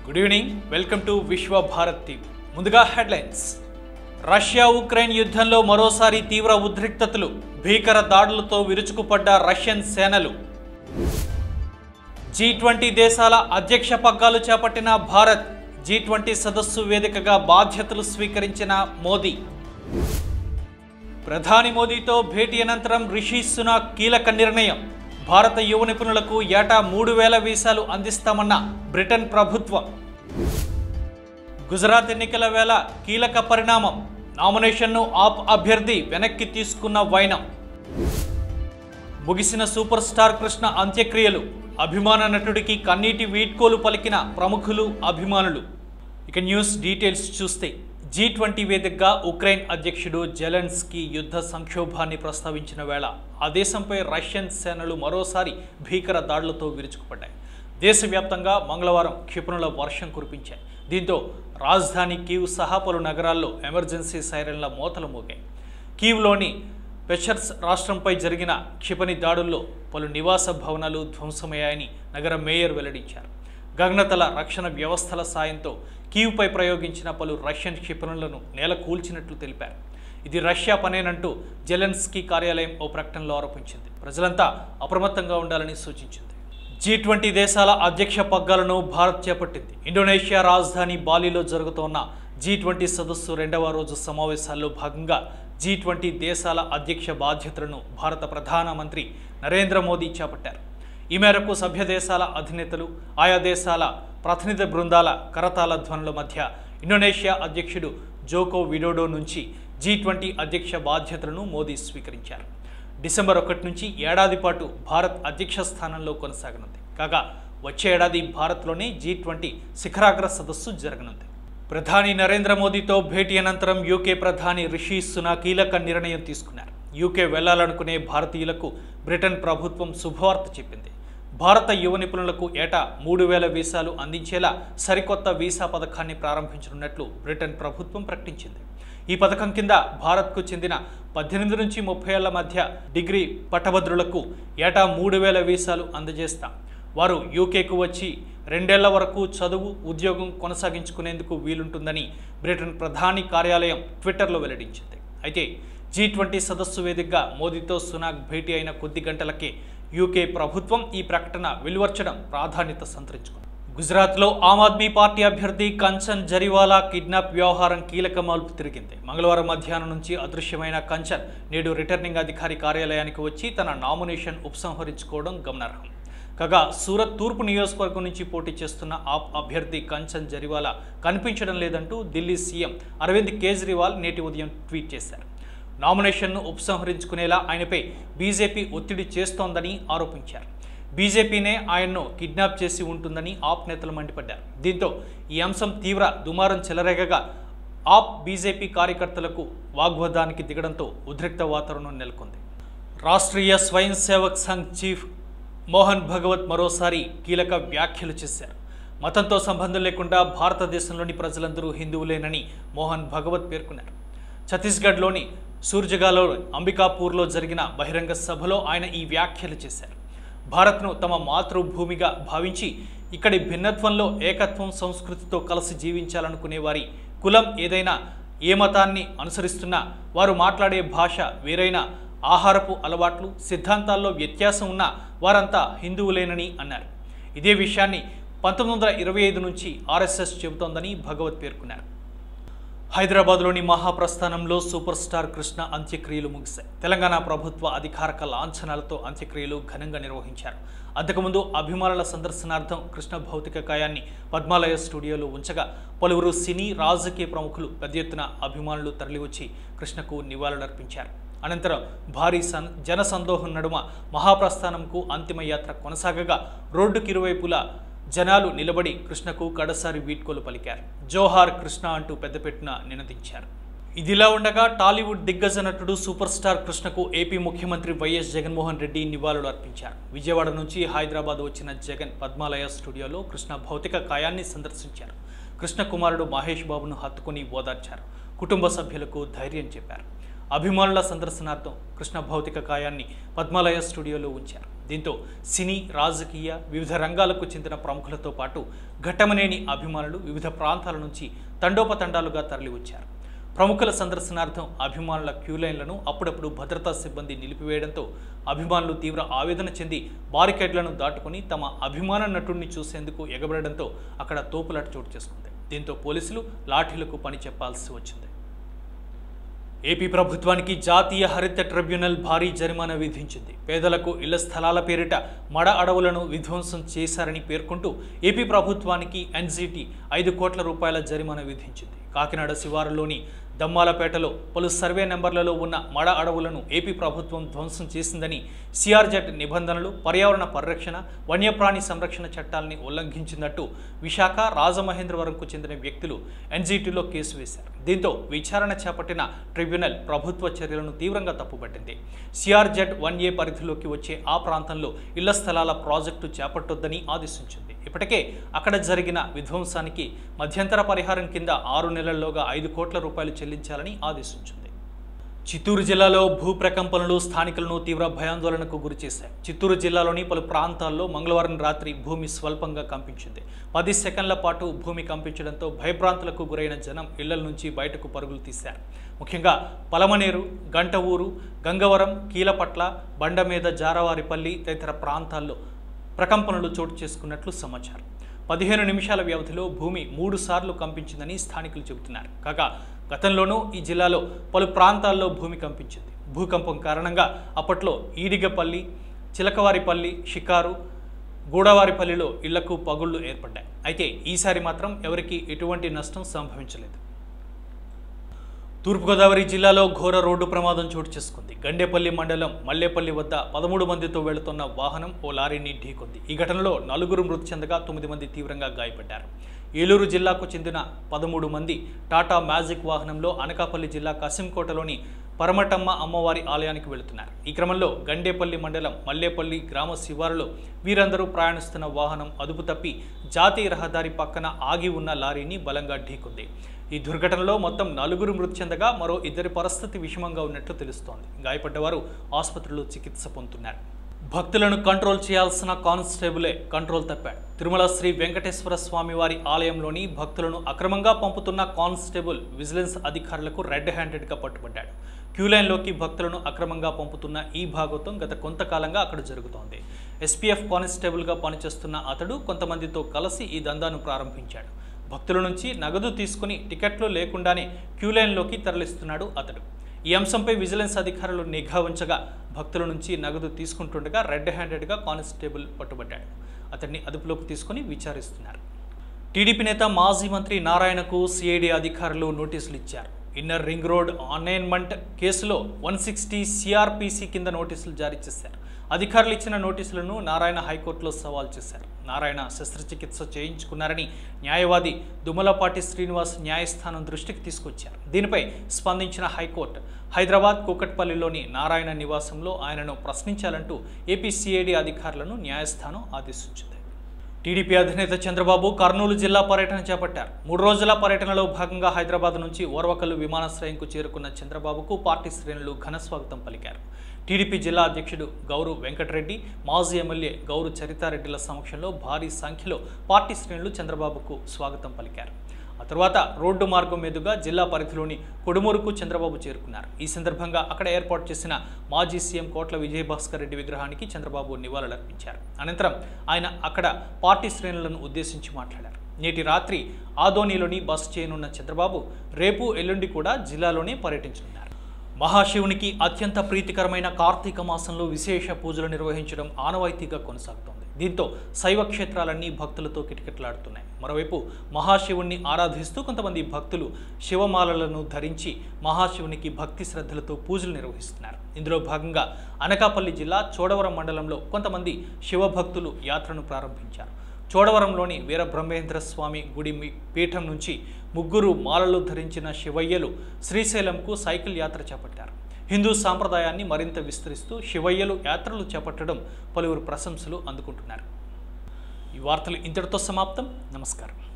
good evening welcome to Vishwa Bharat TV ముందుగా headlines Russia Ukraine యుద్ధంలో మరోసారి తీవ్ర ఉద్రిక్తతలు భీకర దాడులతో విరుచుకుపడ్డ రష్యన్ సేనలు జీ ట్వంటీ దేశాల అధ్యక్ష పగ్గాలు చేపట్టిన భారత్ జీ ట్వంటీ సదస్సు వేదికగా బాధ్యతలు స్వీకరించిన మోదీ ప్రధాని మోదీతో భేటీ అనంతరం రిషి సునాక్ కీలక నిర్ణయం భారత యువ నిపుణులకు ఏటా మూడు వేల వీసాలు అందిస్తామన్న బ్రిటన్ ప్రభుత్వం గుజరాత్ ఎన్నికల వేళ కీలక పరిణామం నామినేషన్ను ఆప్ అభ్యర్థి వెనక్కి తీసుకున్న వైనం ముగిసిన సూపర్ స్టార్ కృష్ణ అంత్యక్రియలు అభిమాన నటుడికి కన్నీటి వీడ్కోలు పలికిన ప్రముఖులు అభిమానులు ఇక న్యూస్ డీటెయిల్స్ చూస్తే జీ ట్వంటీ వేదికగా ఉక్రెయిన్ అధ్యక్షుడు జెలెన్స్కీ యుద్ధ సంక్షోభాన్ని ప్రస్తావించిన వేళ ఆ దేశంపై రష్యన్ సేనలు మరోసారి భీకర దాడులతో విరుచుకుపడ్డాయి దేశవ్యాప్తంగా మంగళవారం క్షిపణుల వర్షం కురిపించాయి దీంతో రాజధాని కీవ్ సహా పలు నగరాల్లో ఎమర్జెన్సీ సైరన్ల మోతలు మోగాయి కీవ్లోని పెషర్స్ రాష్ట్రంపై జరిగిన క్షిపణి దాడుల్లో పలు నివాస భవనాలు ధ్వంసమయ్యాయని నగర మేయర్ వెల్లడించారు గగనతల రక్షణ వ్యవస్థల సాయంతో కీవ్పై ప్రయోగించిన పలు రష్యన్ క్షిపణులను నేల కూల్చినట్లు తెలిపారు ఇది రష్యా పనేనంటూ జెలెన్స్కీ కార్యాలయం ఓ ప్రకటనలో ఆరోపించింది ప్రజలంతా అప్రమత్తంగా ఉండాలని సూచించింది జీ ట్వంటీ దేశాల అధ్యక్ష పగ్గాలను భారత్ చేపట్టింది ఇండోనేషియా రాజధాని బాలీలో జరుగుతోన్న జీ ట్వంటీ సదస్సు రెండవ రోజు సమావేశాల్లో భాగంగా జీ ట్వంటీ దేశాల అధ్యక్ష బాధ్యతలను భారత ప్రధానమంత్రి నరేంద్ర మోదీ చేపట్టారు ఈ మేరకు సభ్య దేశాల అధినేతలు ఆయా దేశాల ప్రతినిధి బృందాల కరతాళ ధ్వనుల మధ్య ఇండోనేషియా అధ్యక్షుడు జోకో విడోడో నుంచి జీ ట్వంటీ అధ్యక్ష బాధ్యతలను మోదీ స్వీకరించారు డిసెంబర్ ఒకటి నుంచి ఏడాది పాటు భారత్ అధ్యక్ష స్థానంలో కొనసాగనుంది కాగా వచ్చే ఏడాది భారత్లోనే జీ ట్వంటీ శిఖరాగ్ర సదస్సు జరగనుంది ప్రధాని నరేంద్ర మోదీతో భేటీ అనంతరం యూకే ప్రధాని రిషి సునాక్ కీలక నిర్ణయం తీసుకున్నారు యూకే వెళ్లాలనుకునే భారతీయులకు బ్రిటన్ ప్రభుత్వం శుభవార్త చెప్పింది భారత యువ నిపుణులకు ఏటా మూడు వేల వీసాలు అందించేలా సరికొత్త వీసా పథకాన్ని ప్రారంభించనున్నట్లు బ్రిటన్ ప్రభుత్వం ప్రకటించింది ఈ పథకం కింద భారత్కు చెందిన పద్దెనిమిది నుంచి ముప్పై ఏళ్ల మధ్య డిగ్రీ పట్టభద్రులకు ఏటా మూడు వేల వీసాలు అందజేస్తాం వారు యూకేకు వచ్చి రెండేళ్ల వరకు చదువు ఉద్యోగం కొనసాగించుకునేందుకు వీలుంటుందని బ్రిటన్ ప్రధాని కార్యాలయం ట్విట్టర్లో వెల్లడించింది అయితే జీ ట్వంటీ సదస్సు వేదికగా మోదీతో సునాక్ భేటీ అయిన కొద్ది గంటలకే యూకే ప్రభుత్వం ఈ ప్రకటన వెలువర్చడం ప్రాధాన్యత సంతరించుకుంది గుజరాత్లో ఆమ్ ఆద్మీ పార్టీ అభ్యర్థి కంచన్ జరివాలా కిడ్నాప్ వ్యవహారం కీలక మలుపు తిరిగింది మంగళవారం మధ్యాహ్నం నుంచి అదృశ్యమైన కంచన్ నేడు రిటర్నింగ్ అధికారి కార్యాలయానికి వచ్చి తన నామినేషన్ ఉపసంహరించుకోవడం గమనార్హం కాగా సూరత్ తూర్పు నియోజకవర్గం నుంచి పోటీ చేస్తున్న ఆప్ అభ్యర్థి కంచన్ జరివాలా కనిపించడం లేదంటూ ఢిల్లీ సీఎం అరవింద్ కేజ్రీవాల్ నేటి ఉదయం ట్వీట్ చేశారు నామినేషన్ను ఉపసంహరించుకునేలా ఆయనపై బీజేపీ ఒత్తిడి చేస్తోందని ఆరోపించారు బీజేపీనే ఆయన్ను కిడ్నాప్ చేసి ఉంటుందని ఆప్ నేతలు మండిపడ్డారు దీంతో ఈ అంశం తీవ్ర దుమారం చెలరేగగా ఆప్ బీజేపీ కార్యకర్తలకు వాగ్వాదానికి దిగడంతో ఉద్రిక్త వాతావరణం నెలకొంది రాష్ట్రీయ స్వయం సేవక్ సంఘ్ చీఫ్ మోహన్ భగవత్ మరోసారి కీలక వ్యాఖ్యలు చేశారు మతంతో సంబంధం లేకుండా భారతదేశంలోని ప్రజలందరూ హిందువులేనని మోహన్ భగవత్ పేర్కొన్నారు ఛత్తీస్గఢ్లోని సూర్జగాలో అంబికాపూర్లో జరిగిన బహిరంగ సభలో ఆయన ఈ వ్యాఖ్యలు చేశారు భారత్ను తమ మాతృభూమిగా భావించి ఇక్కడి భిన్నత్వంలో ఏకత్వం సంస్కృతితో కలిసి జీవించాలనుకునే వారి కులం ఏదైనా ఏ మతాన్ని అనుసరిస్తున్నా వారు మాట్లాడే భాష వేరైన ఆహారపు అలవాట్లు సిద్ధాంతాల్లో వ్యత్యాసం ఉన్న వారంతా హిందువులేనని అన్నారు ఇదే విషయాన్ని పంతొమ్మిది వందల ఇరవై ఐదు నుంచి ఆర్ఎస్ఎస్ చెబుతోందని భగవత్ పేర్కొన్నారు హైదరాబాద్లోని మహాప్రస్థానంలో సూపర్ స్టార్ కృష్ణ అంత్యక్రియలు ముగిశాయి తెలంగాణ ప్రభుత్వ అధికారక లాంఛనాలతో అంత్యక్రియలు ఘనంగా నిర్వహించారు అంతకుముందు అభిమానుల సందర్శనార్థం కృష్ణ భౌతిక కాయాన్ని పద్మాలయ స్టూడియోలో ఉంచగా పలువురు సినీ రాజకీయ ప్రముఖులు పెద్ద ఎత్తున అభిమానులు తరలివచ్చి కృష్ణకు నివాళులర్పించారు అనంతరం భారీ సన్ జనసందోహం నడుమ మహాప్రస్థానంకు అంతిమ యాత్ర కొనసాగగా రోడ్డుకి ఇరువైపులా జనాలు నిలబడి కృష్ణకు కడసారి వీడ్కోలు పలికారు జోహార్ కృష్ణ అంటూ పెద్దపెట్టున నినదించారు ఇదిలా ఉండగా టాలీవుడ్ దిగ్గజ నటుడు సూపర్ స్టార్ కృష్ణకు ఏపీ ముఖ్యమంత్రి వైఎస్ జగన్మోహన్ రెడ్డి నివాళులు అర్పించారు విజయవాడ నుంచి హైదరాబాద్ వచ్చిన జగన్ పద్మాలయ స్టూడియోలో కృష్ణ భౌతిక కాయాన్ని సందర్శించారు కృష్ణ కుమారుడు మహేష్ బాబును హత్తుకుని ఓదార్చారు కుటుంబ సభ్యులకు ధైర్యం చెప్పారు అభిమానుల సందర్శనార్థం కృష్ణ భౌతిక కాయాన్ని పద్మాలయ స్టూడియోలో ఉంచారు దీంతో సినీ రాజకీయ వివిధ రంగాలకు చెందిన ప్రముఖులతో పాటు ఘట్టమనేని అభిమానులు వివిధ ప్రాంతాల నుంచి తండోపతండాలుగా తరలివచ్చారు ప్రముఖుల సందర్శనార్థం అభిమానుల క్యూ లైన్లను అప్పుడప్పుడు భద్రతా సిబ్బంది నిలిపివేయడంతో అభిమానులు తీవ్ర ఆవేదన చెంది బారికేడ్లను దాటుకుని తమ అభిమాన నటుడిని చూసేందుకు ఎగబడడంతో అక్కడ తోపులాట చోటు చేసుకుంది దీంతో పోలీసులు లాఠీలకు పని చెప్పాల్సి వచ్చింది ఏపీ ప్రభుత్వానికి జాతీయ హరిత ట్రిబ్యునల్ భారీ జరిమానా విధించింది పేదలకు ఇళ్ల స్థలాల పేరిట మడ అడవులను విధ్వంసం చేశారని పేర్కొంటూ ఏపీ ప్రభుత్వానికి ఎన్జిటి ఐదు కోట్ల రూపాయల జరిమానా విధించింది కాకినాడ శివారులోని దమ్మాలపేటలో పలు సర్వే నెంబర్లలో ఉన్న మడ అడవులను ఏపీ ప్రభుత్వం ధ్వంసం చేసిందని సిఆర్జెడ్ నిబంధనలు పర్యావరణ పరిరక్షణ వన్యప్రాణి సంరక్షణ చట్టాలని ఉల్లంఘించినట్టు విశాఖ రాజమహేంద్రవరంకు చెందిన వ్యక్తులు ఎన్జీటీలో కేసు వేశారు దీంతో విచారణ చేపట్టిన ట్రిబ్యునల్ ప్రభుత్వ చర్యలను తీవ్రంగా తప్పుపట్టింది సిఆర్జెడ్ వన్ ఏ పరిధిలోకి వచ్చే ఆ ప్రాంతంలో ఇళ్ల స్థలాల ప్రాజెక్టు చేపట్టొద్దని ఆదేశించింది ఇప్పటికే అక్కడ జరిగిన విధ్వంసానికి మధ్యంతర పరిహారం కింద ఆరు నెలల్లోగా ఐదు కోట్ల రూపాయలు చెల్లించాలని ఆదేశించింది చిత్తూరు జిల్లాలో భూ ప్రకంపనలు స్థానికులను తీవ్ర భయాందోళనకు గురిచేశాయి చిత్తూరు జిల్లాలోని పలు ప్రాంతాల్లో మంగళవారం రాత్రి భూమి స్వల్పంగా కంపించింది పది సెకండ్ల పాటు భూమి కంపించడంతో భయభ్రాంతులకు గురైన జనం ఇళ్ల నుంచి బయటకు పరుగులు తీశారు ముఖ్యంగా పలమనేరు గంట ఊరు గంగవరం కీలపట్ల బండమీద జారవారిపల్లి తదితర ప్రాంతాల్లో ప్రకంపనలు చోటు చేసుకున్నట్లు సమాచారం పదిహేను నిమిషాల వ్యవధిలో భూమి మూడు సార్లు కంపించిందని స్థానికులు చెబుతున్నారు కాగా గతంలోనూ ఈ జిల్లాలో పలు ప్రాంతాల్లో భూమి కంపించింది భూకంపం కారణంగా అప్పట్లో ఈడిగపల్లి చిలకవారిపల్లి షికారు గూడవారిపల్లిలో ఇళ్లకు పగుళ్లు ఏర్పడ్డాయి అయితే ఈసారి మాత్రం ఎవరికీ ఎటువంటి నష్టం సంభవించలేదు తూర్పుగోదావరి జిల్లాలో ఘోర రోడ్డు ప్రమాదం చోటు చేసుకుంది గండేపల్లి మండలం మల్లేపల్లి వద్ద పదమూడు మందితో వెళుతున్న వాహనం ఓ లారీని ఢీకొంది ఈ ఘటనలో నలుగురు మృతి చెందగా తొమ్మిది మంది తీవ్రంగా గాయపడ్డారు ఏలూరు జిల్లాకు చెందిన పదమూడు మంది టాటా మ్యాజిక్ వాహనంలో అనకాపల్లి జిల్లా కసింకోటలోని పరమటమ్మ అమ్మవారి ఆలయానికి వెళుతున్నారు ఈ క్రమంలో గండేపల్లి మండలం మల్లేపల్లి గ్రామ శివారులో వీరందరూ ప్రయాణిస్తున్న వాహనం అదుపు తప్పి జాతీయ రహదారి పక్కన ఆగి ఉన్న లారీని బలంగా ఢీకొంది ఈ దుర్ఘటనలో మొత్తం నలుగురు మృతి చెందగా మరో ఇద్దరి పరిస్థితి విషమంగా ఉన్నట్లు తెలుస్తోంది గాయపడ్డవారు ఆసుపత్రిలో చికిత్స పొందుతున్నారు భక్తులను కంట్రోల్ చేయాల్సిన కానిస్టేబులే కంట్రోల్ తప్పాడు తిరుమల శ్రీ వెంకటేశ్వర స్వామి వారి ఆలయంలోని భక్తులను అక్రమంగా పంపుతున్న కానిస్టేబుల్ విజిలెన్స్ అధికారులకు రెడ్ హ్యాండెడ్గా పట్టుబడ్డాడు క్యూలైన్లోకి భక్తులను అక్రమంగా పంపుతున్న ఈ భాగవతం గత కొంతకాలంగా అక్కడ జరుగుతోంది ఎస్పీఎఫ్ కానిస్టేబుల్గా పనిచేస్తున్న అతడు కొంతమందితో కలిసి ఈ దందాను ప్రారంభించాడు భక్తుల నుంచి నగదు తీసుకుని టికెట్లు లేకుండానే క్యూలైన్లోకి తరలిస్తున్నాడు అతడు ఈ అంశంపై విజిలెన్స్ అధికారులు నిఘా ఉంచగా భక్తుల నుంచి నగదు తీసుకుంటుండగా రెడ్ హ్యాండెడ్గా కానిస్టేబుల్ పట్టుబడ్డాడు అతన్ని అదుపులోకి తీసుకుని విచారిస్తున్నారు టీడీపీ నేత మాజీ మంత్రి నారాయణకు సిఐడి అధికారులు నోటీసులు ఇచ్చారు ఇన్నర్ రింగ్ రోడ్ అనైన్మెంట్ కేసులో వన్ సిక్స్టీ సిఆర్పిసి కింద నోటీసులు జారీ చేశారు అధికారులు ఇచ్చిన నోటీసులను నారాయణ హైకోర్టులో సవాల్ చేశారు నారాయణ శస్త్రచికిత్స చేయించుకున్నారని న్యాయవాది దుమ్మలపాటి శ్రీనివాస్ న్యాయస్థానం దృష్టికి తీసుకొచ్చారు దీనిపై స్పందించిన హైకోర్టు హైదరాబాద్ కూకట్పల్లిలోని నారాయణ నివాసంలో ఆయనను ప్రశ్నించాలంటూ ఏపీ సిఐడి అధికారులను న్యాయస్థానం ఆదేశించింది టీడీపీ అధినేత చంద్రబాబు కర్నూలు జిల్లా పర్యటన చేపట్టారు మూడు రోజుల పర్యటనలో భాగంగా హైదరాబాద్ నుంచి ఓర్వకల్లు విమానాశ్రయంకు చేరుకున్న చంద్రబాబుకు పార్టీ శ్రేణులు ఘన స్వాగతం పలికారు టీడీపీ జిల్లా అధ్యక్షుడు గౌరు వెంకటరెడ్డి మాజీ ఎమ్మెల్యే గౌరు చరితారెడ్డిల సమక్షంలో భారీ సంఖ్యలో పార్టీ శ్రేణులు చంద్రబాబుకు స్వాగతం పలికారు ఆ తర్వాత రోడ్డు మార్గం మీదుగా జిల్లా పరిధిలోని కొడుమూరుకు చంద్రబాబు చేరుకున్నారు ఈ సందర్భంగా అక్కడ ఏర్పాటు చేసిన మాజీ సీఎం కోట్ల విజయభాస్కర్ రెడ్డి విగ్రహానికి చంద్రబాబు నివాళులర్పించారు అనంతరం ఆయన అక్కడ పార్టీ శ్రేణులను ఉద్దేశించి మాట్లాడారు నేటి రాత్రి ఆదోనిలోని బస చేయనున్న చంద్రబాబు రేపు ఎల్లుండి కూడా జిల్లాలోనే పర్యటించనున్నారు మహాశివునికి అత్యంత ప్రీతికరమైన కార్తీక మాసంలో విశేష పూజలు నిర్వహించడం ఆనవాయితీగా కొనసాగుతోంది దీంతో శైవ క్షేత్రాలన్నీ భక్తులతో కిటకిటలాడుతున్నాయి మరోవైపు మహాశివుణ్ణి ఆరాధిస్తూ కొంతమంది భక్తులు శివమాలలను ధరించి మహాశివునికి భక్తి శ్రద్ధలతో పూజలు నిర్వహిస్తున్నారు ఇందులో భాగంగా అనకాపల్లి జిల్లా చోడవరం మండలంలో కొంతమంది శివభక్తులు యాత్రను ప్రారంభించారు చోడవరంలోని వీరబ్రహ్మేంద్ర స్వామి గుడి మీ- పీఠం నుంచి ముగ్గురు మాలలు ధరించిన శివయ్యలు శ్రీశైలంకు సైకిల్ యాత్ర చేపట్టారు హిందూ సాంప్రదాయాన్ని మరింత విస్తరిస్తూ శివయ్యలు యాత్రలు చేపట్టడం పలువురు ప్రశంసలు అందుకుంటున్నారు ఈ వార్తలు ఇంతటితో సమాప్తం నమస్కారం